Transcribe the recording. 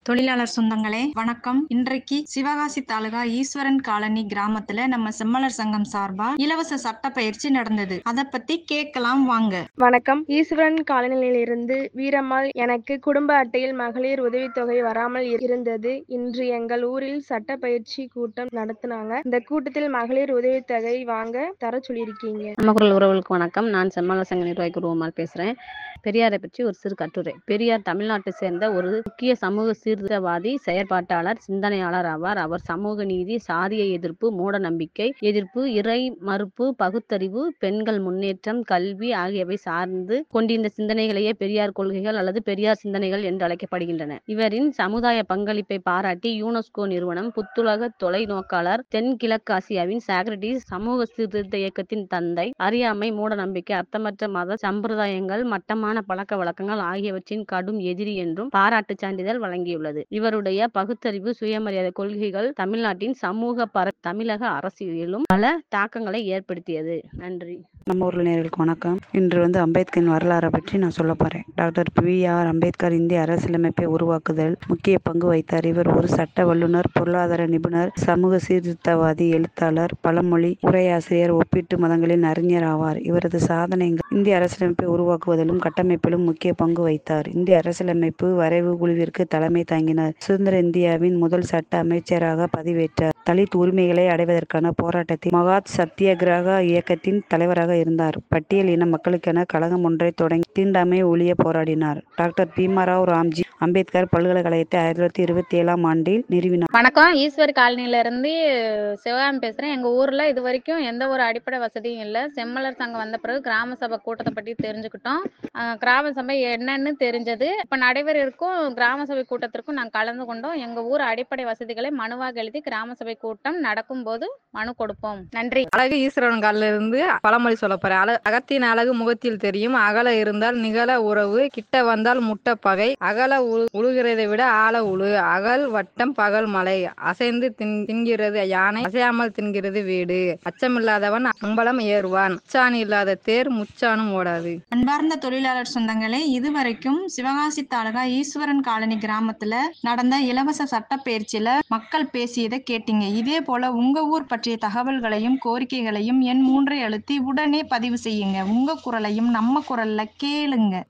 தொழிலாளர் சொந்தங்களே வணக்கம் இன்றைக்கு சிவகாசி தாலுகா ஈஸ்வரன் காலனி கிராமத்துல நம்ம செம்மலர் சங்கம் சார்பா இலவச சட்ட பயிற்சி நடந்தது அத பத்தி கேட்கலாம் வாங்க வணக்கம் ஈஸ்வரன் காலனியிலிருந்து வீரம்மாள் எனக்கு குடும்ப அட்டையில் மகளிர் உதவித்தொகை வராமல் இரு- இருந்தது இன்று எங்கள் ஊரில் சட்ட பயிற்சி கூட்டம் நடத்தினாங்க இந்த கூட்டத்தில் மகளிர் உதவித்தொகை வாங்க தர சொல்லியிருக்கீங்க நம்ம குரல் உறவுகளுக்கு வணக்கம் நான் செம்மல சங்க நிர்வாகி ரூபமால் பேசுகிறேன் பெரியாரை பற்றி ஒரு சிறு கட்டுரை பெரியார் தமிழ்நாட்டை சேர்ந்த ஒரு முக்கிய சமூக சீர்திருத்தவாதி செயற்பாட்டாளர் சிந்தனையாளர் ஆவார் அவர் சமூக நீதி சாதிய எதிர்ப்பு மூட நம்பிக்கை எதிர்ப்பு இறை மறுப்பு பகுத்தறிவு பெண்கள் முன்னேற்றம் கல்வி ஆகியவை சார்ந்து கொண்டிருந்த சிந்தனைகளையே பெரியார் கொள்கைகள் அல்லது பெரியார் சிந்தனைகள் என்று அழைக்கப்படுகின்றன இவரின் சமுதாய பங்களிப்பை பாராட்டி யுனெஸ்கோ நிறுவனம் புத்துலக தொலைநோக்காளர் தென்கிழக்காசியாவின் சாக்ரட்டிஸ் சமூக சீர்திருத்த இயக்கத்தின் தந்தை அறியாமை மூட நம்பிக்கை அர்த்தமற்ற மத சம்பிரதாயங்கள் மட்டமான பழக்க வழக்கங்கள் ஆகியவற்றின் கடும் எதிரி என்றும் பாராட்டு சான்றிதழ் வழங்கியுள்ளது இவருடைய பகுத்தறிவு சுயமரியாதை கொள்கைகள் தமிழ்நாட்டின் சமூக பர தமிழக அரசியலிலும் பல தாக்கங்களை ஏற்படுத்தியது நன்றி நம்ம ஊரில் நேர்களுக்கு வணக்கம் இன்று வந்து அம்பேத்கரின் வரலாறை பற்றி நான் சொல்ல போகிறேன் டாக்டர் பி ஆர் அம்பேத்கர் இந்திய அரசியலமைப்பை உருவாக்குதல் முக்கிய பங்கு வகித்தார் இவர் ஒரு சட்ட வல்லுநர் பொருளாதார நிபுணர் சமூக சீர்திருத்தவாதி எழுத்தாளர் பழமொழி உரையாசிரியர் ஒப்பீட்டு மதங்களின் அறிஞர் ஆவார் இவரது சாதனைகள் இந்திய அரசியலமைப்பை உருவாக்குவதிலும் கட்டமைப்பிலும் முக்கிய பங்கு வகித்தார் இந்திய அரசியலமைப்பு வரைவு குழுவிற்கு தலைமை தாங்கினார் சுதந்திர இந்தியாவின் முதல் சட்ட அமைச்சராக பதவியேற்றார் தலித் உரிமைகளை அடைவதற்கான போராட்டத்தில் மகாத் சத்தியகிரக இயக்கத்தின் தலைவராக இருந்தார் பட்டியல் இன மக்களுக்கென கழகம் ஒன்றை தொடங்கி தீண்டாமை ஒழிய போராடினார் டாக்டர் பீமாராவ் ராம்ஜி அம்பேத்கர் பல்கலைக்கழகத்தை ஆயிரத்தி தொள்ளாயிரத்தி இருபத்தி ஏழாம் ஆண்டில் நிறுவினார் வணக்கம் ஈஸ்வர் காலனில இருந்து சிவகாமி பேசுறேன் எங்க ஊர்ல இது வரைக்கும் எந்த ஒரு அடிப்படை வசதியும் இல்ல செம்மலர் சங்கம் வந்த பிறகு கிராம சபை கூட்டத்தை பற்றி தெரிஞ்சுக்கிட்டோம் அஹ் கிராம சபை என்னன்னு தெரிஞ்சது இப்ப நடைபெற இருக்கும் கிராம சபை கூட்டத்திற்கும் நாங்க கலந்து கொண்டோம் எங்க ஊர் அடிப்படை வசதிகளை மனுவாக எழுதி கிராம சபை கூட்டம் நடக்கும்போது மனு கொடுப்போம் நன்றி அழகு ஈஸ்வரன் காலில் இருந்து பழமொழி சொல்ல போறேன் அழ அகத்தின் அழகு முகத்தில் தெரியும் அகல இருந்தால் நிகழ உறவு கிட்ட வந்தால் முட்ட பகை அகல உழு- உழுகிறதை விட ஆழ உழு அகல் வட்டம் பகல் மலை அசைந்து தின் தின்கிறது யானை அசையாமல் தின்கிறது வீடு அச்சமில்லாதவன் அம்பலம் ஏறுவான் அச்சாணி இல்லாத தேர் முச்சானும் ஓடாது அன்பார்ந்த தொழிலாளர் சொந்தங்களே இதுவரைக்கும் சிவகாசி தாலுகா ஈஸ்வரன் காலனி கிராமத்துல நடந்த இலவச சட்ட பயிற்சியில மக்கள் பேசியதை கேட்டீங்க இதே போல உங்க ஊர் பற்றிய தகவல்களையும் கோரிக்கைகளையும் எண் மூன்றை அழுத்தி உடனே பதிவு செய்யுங்க உங்க குரலையும் நம்ம குரல்ல கேளுங்க